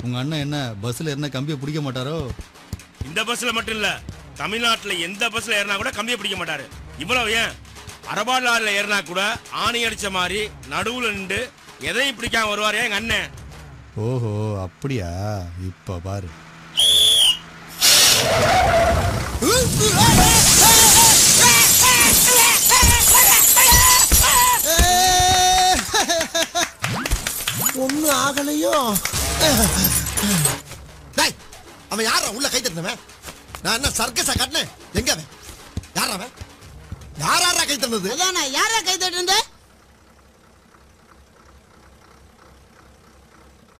உங்க அண்ணன் என்ன பஸ்ல என்ன கம்பியை பிடிக்க மாட்டாரோ இந்த பஸ்ல மட்டும் இல்ல தமிழ்நாட்டுல எந்த பஸ்ல ஏறினா கூட கம்பியை பிடிக்க மாட்டாரு இவ்வளவு ஏன் அரபா லாரில ஏறினா கூட ஆணி அடிச்ச மாதிரி நடுவுல நின்று எதையும் பிடிக்காம வருவாரு எங்க அண்ணன் ஓஹோ அப்படியா இப்ப பாரு ஒன்னும் ஆகலையோ டேய் அவன் யாரா உள்ள கை தட்டினவன் நான் என்ன சர்க்கஸா கட்டினேன் எங்க அவன் யாரா அவன் யாரா கை தட்டினது அதானே யாரா கை தட்டு